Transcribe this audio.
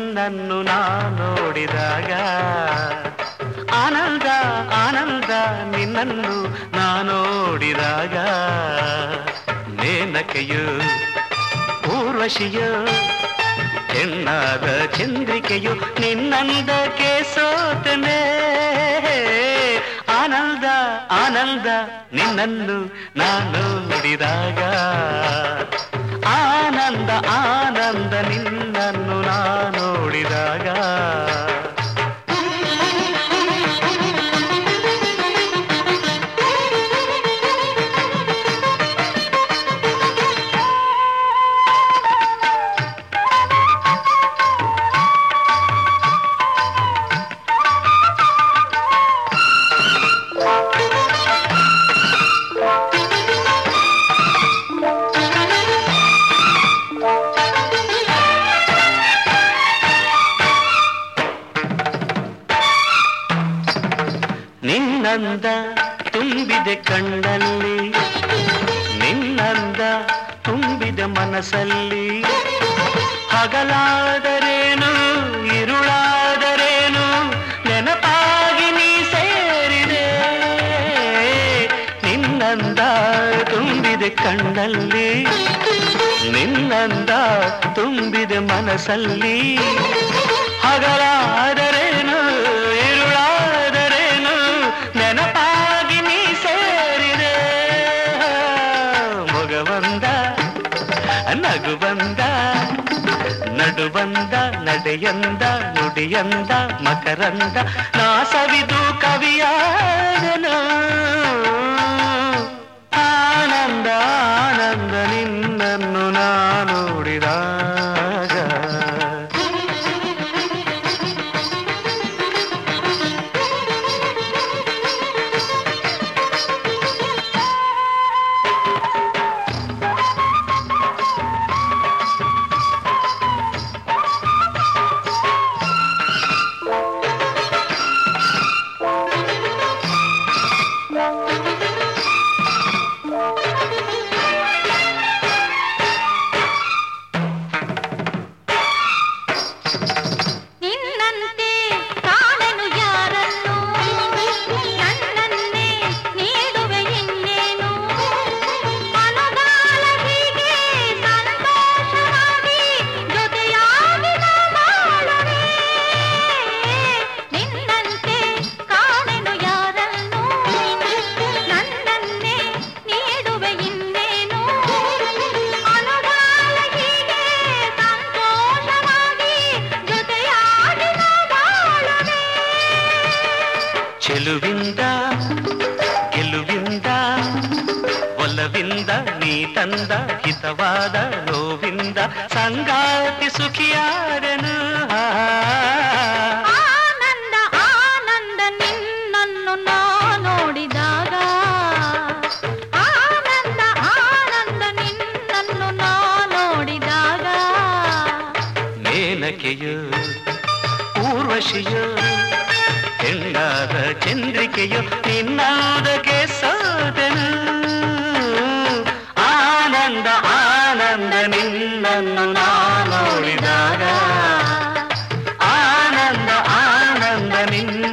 ನಿನ್ನನ್ನು ನಾ ನೋಡಿದಾಗ ಆನಂದ ಆನಂದ ನಿನ್ನನ್ನು ನಾ ನೋಡಿದಾಗ ನೇನಕೆಯು ಊರ್ವಶಿಯು ಹೆಣ್ಣಾದ ಚಂದ್ರಿಕೆಯು ನಿನ್ನಂದಕ್ಕೆ ಸೋತನೆ ಆನಂದ ಆನಂದ ನಿನ್ನನ್ನು ನಾನು ನುಡಿದಾಗ ಆನಂದ ಆನಂದ ನಿನ್ನನ್ನು ನಾ ನೋಡಿದಾಗ ನಿನ್ನಂದ ತುಂಬಿದೆ ಕಣ್ಣಲ್ಲಿ ನಿನ್ನಂದ ತುಂಬಿದೆ ಮನಸ್ಸಲ್ಲಿ ಹಗಲಾದರೇನು ಇರುಳಾದರೇನು ನೆನಪಾಗಿ ನೀ ಸೇರಿದೆ ನಿನ್ನಂದ ತುಂಬಿದೆ ಕಣ್ಣಲ್ಲಿ ನಿನ್ನಂದ ತುಂಬಿದೆ ಮನಸ್ಸಲ್ಲಿ ಹಗಲಾದರೇನು ಇರುಳಾದರೇನು ನೆನಪಾಗಿ ನೀ ಸೇರಿದೆ ಮೊಗವಂದ ನಗುವಂದ ನಡುವಂದ ನಡೆಯಂದ ನುಡಿಯಂದ ಮಕರಂದ ನಾ ಸವಿದು ಕವಿಯಾದನು ಆನಂದ ಆನಂದ ನಿನ್ನನ್ನು ನಾ ನೋಡಿದಾಗ ನಿನ್ನಂತೆ ಕಾಣನು ಯಾರನ್ನು ನನ್ನನ್ನೇ ನೀಡುವೆ ಇನ್ನೇನು ಮನಗಾಲ ಹೀಗೆ ಸಂತೋಷವಾಗಿ ಜೊತೆಯಾಗಿ ನಾ ಬಾಳುವೆ ನಿನ್ನಂತೆ ಕಾಣೆನು ಯಾರನ್ನು ನನ್ನನ್ನೇ ನೀಡುವೆ ಇನ್ನೇನು ಅನುಗಾಲ ಹೀಗೆ ಸಂತೋಷವಾಗಿ ಜೊತೆಯಾಗಿ ನಾ ಬಾಳುವೆ ಚೆಲುವಿಂದ ಗೆಲುವಿಂದ ಒಲವಿಂದ ನೀ ತಂದ ಹಿತವಾದ ನೋವಿಂದ ಸಂಗಾತಿ ಸುಖಿಯಾದನು ಆನಂದ ಆನಂದ ನಿನ್ನನ್ನು ನಾ ನೋಡಿದಾಗ ಆನಂದ ಆನಂದ ನಿನ್ನನ್ನು ನಾ ನೋಡಿದಾಗ ಮೇನಕೆಯು ಊರ್ವಶಿಯು ಹೆಣ್ಣಾದ ಚಂದ್ರಿಕೆಯು ನಿನ್ನಾದಕ್ಕೆ ಸೋದನು ಆನಂದ ಆನಂದ ನಿನ್ನನ್ನು ನಾ ನೋಡಿದಾಗ ಆನಂದ ಆನಂದ ನಿನ್ನ